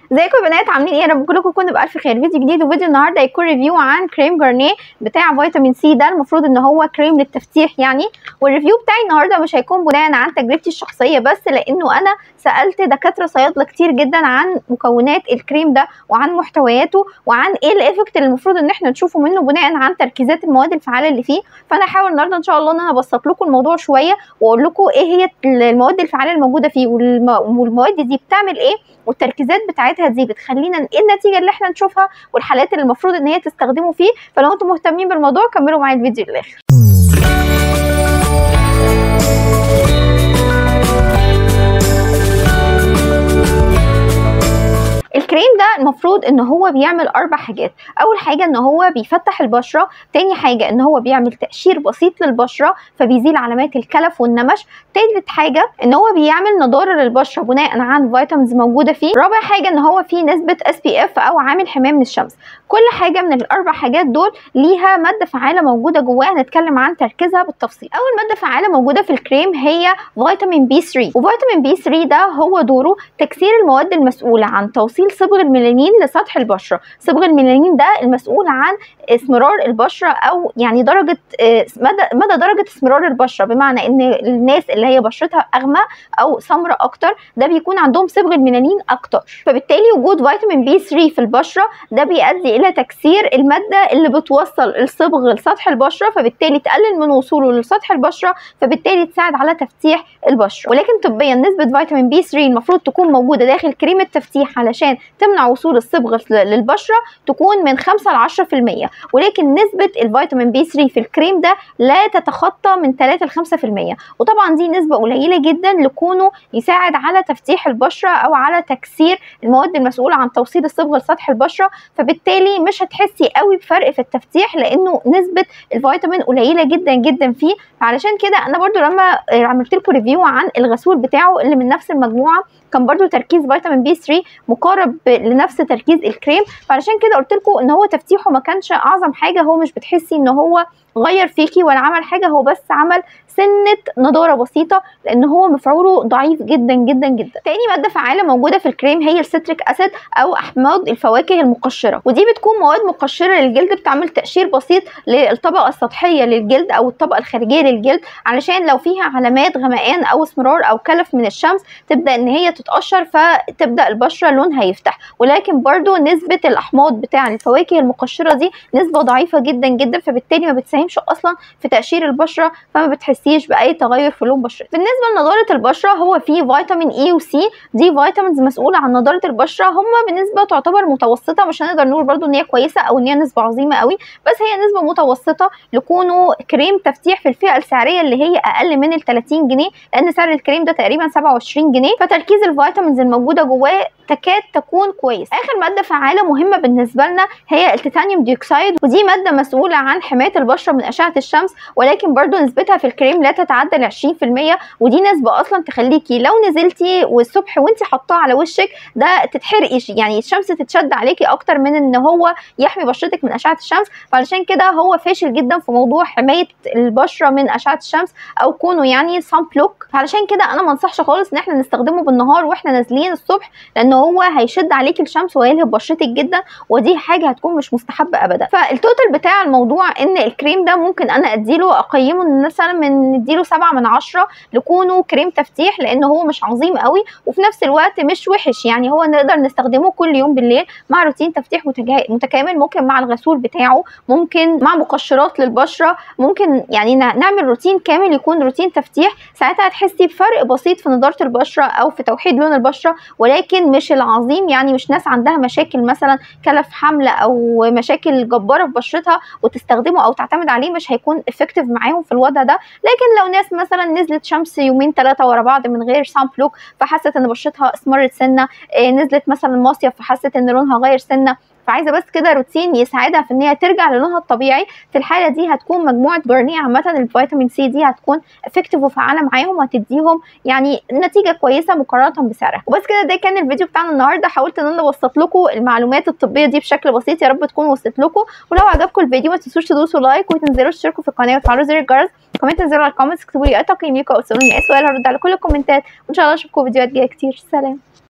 ازيكم يا بنات عاملين ايه يا رب كلكم تكونوا بالف خير فيديو جديد وفيديو النهارده هيكون ريفيو عن كريم جارنيه بتاع فيتامين سي ده المفروض ان هو كريم للتفتيح يعني والريفيو بتاعي النهارده مش هيكون بناء عن تجربتي الشخصيه بس لانه انا سالت دكاتره صيادله كتير جدا عن مكونات الكريم ده وعن محتوياته وعن ايه الايفكت اللي المفروض ان احنا نشوفه منه بناء عن تركيزات المواد الفعاله اللي فيه فانا هحاول النهارده ان شاء الله ان انا ابسط لكم الموضوع شويه واقول لكم ايه هي المواد الفعاله الموجوده فيه والمواد دي بتعمل ايه والتركيزات بتاعتها دي بتخلينا ايه النتيجه اللي احنا نشوفها والحالات اللي المفروض ان هي تستخدمه فيه فلو انتم مهتمين بالموضوع كملوا معايا الفيديو للاخر الكريم ده المفروض ان هو بيعمل اربع حاجات اول حاجه ان هو بيفتح البشره تاني حاجه ان هو بيعمل تقشير بسيط للبشره فبيزيل علامات الكلف والنمش تالت حاجه ان هو بيعمل نضاره للبشره بناء عن فيتامينز موجوده فيه رابع حاجه ان هو فيه نسبه اس بي اف او عامل حمايه من الشمس كل حاجه من الاربع حاجات دول ليها ماده فعاله موجوده جواها هنتكلم عن تركيزها بالتفصيل اول ماده فعاله موجوده في الكريم هي فيتامين بي 3 وفيتامين بي 3 ده هو دوره تكسير المواد المسؤوله عن توصيل صبغ الميلانين لسطح البشره صبغ الميلانين ده المسؤول عن اسمرار البشره او يعني درجه مدى مدى درجه اسمرار البشره بمعنى ان الناس اللي هي بشرتها اغمق او سمراء اكتر ده بيكون عندهم صبغ الميلانين اكتر فبالتالي وجود فيتامين بي 3 في البشره ده بيؤدي الى تكسير الماده اللي بتوصل الصبغ لسطح البشره فبالتالي تقلل من وصوله لسطح البشره فبالتالي تساعد على تفتيح البشره ولكن طبيا نسبه فيتامين بي 3 المفروض تكون موجوده داخل كريم التفتيح علشان تمنع وصول الصبغ للبشره تكون من 5 ل 10% ولكن نسبه الفيتامين بي 3 في الكريم ده لا تتخطى من 3 ل 5% وطبعا دي نسبه قليله جدا لكونه يساعد على تفتيح البشره او على تكسير المواد المسؤوله عن توصيل الصبغ لسطح البشره فبالتالي مش هتحسي قوي بفرق في التفتيح لانه نسبه الفيتامين قليله جدا جدا فيه علشان كده انا برضو لما عملت لكم ريفيو عن الغسول بتاعه اللي من نفس المجموعه كان برضو تركيز فيتامين بي 3 مقارب لنفس تركيز الكريم فعلشان كده قلت لكم ان هو تفتيحه ما كانش اعظم حاجه هو مش بتحسي ان هو غير فيكي ولا عمل حاجه هو بس عمل سنه نضاره بسيطه لان هو مفعوله ضعيف جدا جدا جدا تاني ماده فعاله موجوده في الكريم هي الستريك اسيد او احماض الفواكه المقشره ودي بتكون مواد مقشره للجلد بتعمل تقشير بسيط للطبقه السطحيه للجلد او الطبقه الخارجيه للجلد علشان لو فيها علامات غمقان او اسمرار او كلف من الشمس تبدا ان هي تتقشر فتبدا البشره لونها يفتح ولكن برضو نسبه الاحماض بتاع الفواكه المقشره دي نسبه ضعيفه جدا جدا فبالتالي ما بتساهمش اصلا في تقشير البشره فما بتحسيش باي تغير في لون بشرتك بالنسبه لنضاره البشره هو فيه فيتامين اي وسي دي فيتامينز مسؤوله عن نضاره البشره هم بنسبه تعتبر متوسطه مش هنقدر نقول برضو ان هي كويسه او ان هي نسبه عظيمه قوي بس هي نسبه متوسطه لكونه كريم تفتيح في الفئه السعريه اللي هي اقل من ال 30 جنيه لان سعر الكريم ده تقريبا 27 جنيه فتركيز الفيتامينز الموجوده جواه تكاد تكون كويس اخر ماده فعاله مهمه بالنسبه لنا هي التيتانيوم ديوكسيد ودي ماده مسؤوله عن حمايه البشره من اشعه الشمس ولكن برضو نسبتها في الكريم لا تتعدى ال 20% ودي نسبه اصلا تخليكي لو نزلتي والصبح وانت حطاه على وشك ده تتحرقي يعني الشمس تتشد عليكي اكتر من ان هو يحمي بشرتك من اشعه الشمس فعلشان كده هو فاشل جدا في موضوع حمايه البشره من اشعه الشمس او كونه يعني سان بلوك فعلشان كده انا ما انصحش خالص ان احنا نستخدمه بالنهار واحنا نازلين الصبح لان هو هيشد عليكي الشمس ويلهب بشرتك جدا ودي حاجه هتكون مش مستحبه ابدا فالتوتال بتاع الموضوع ان الكريم ده ممكن انا اديله اقيمه مثلا من نديله 7 من 10 لكونه كريم تفتيح لان هو مش عظيم قوي وفي نفس الوقت مش وحش يعني هو نقدر نستخدمه كل يوم بالليل مع روتين تفتيح متكامل ممكن مع الغسول بتاعه ممكن مع مقشرات للبشره ممكن يعني نعمل روتين كامل يكون روتين تفتيح ساعتها هتحسي بفرق بسيط في نضاره البشره او في توحيد لون البشره ولكن مش العظيم يعني مش ناس عندها مشاكل مثلا كلف حمله او مشاكل جباره في بشرتها وتستخدمه او تعتمد عليه مش هيكون افكتيف معاهم في الوضع ده لكن لو ناس مثلا نزلت شمس يومين ثلاثه ورا بعض من غير سان بلوك فحست ان بشرتها اسمرت سنه إيه نزلت مثلا مصيف فحست ان لونها غير سنه فعايزه بس كده روتين يساعدها في ان هي ترجع للونها الطبيعي في الحاله دي هتكون مجموعه جارنيه عامه الفيتامين سي دي هتكون افكتيف وفعاله معاهم وهتديهم يعني نتيجه كويسه مقارنه بسعرها وبس كده ده كان الفيديو بتاعنا النهارده حاولت ان انا ابسط لكم المعلومات الطبيه دي بشكل بسيط يا رب تكون وصلت لكم ولو عجبكم الفيديو ما تنسوش تدوسوا لايك وتنزلوا تشتركوا في القناه وتفعلوا زر الجرس كمان تنزلوا على الكومنتس اكتبوا لي اي تقييم ليكم او تسالوني اي سؤال هرد على كل الكومنتات وان شاء الله اشوفكم فيديوهات جايه كتير سلام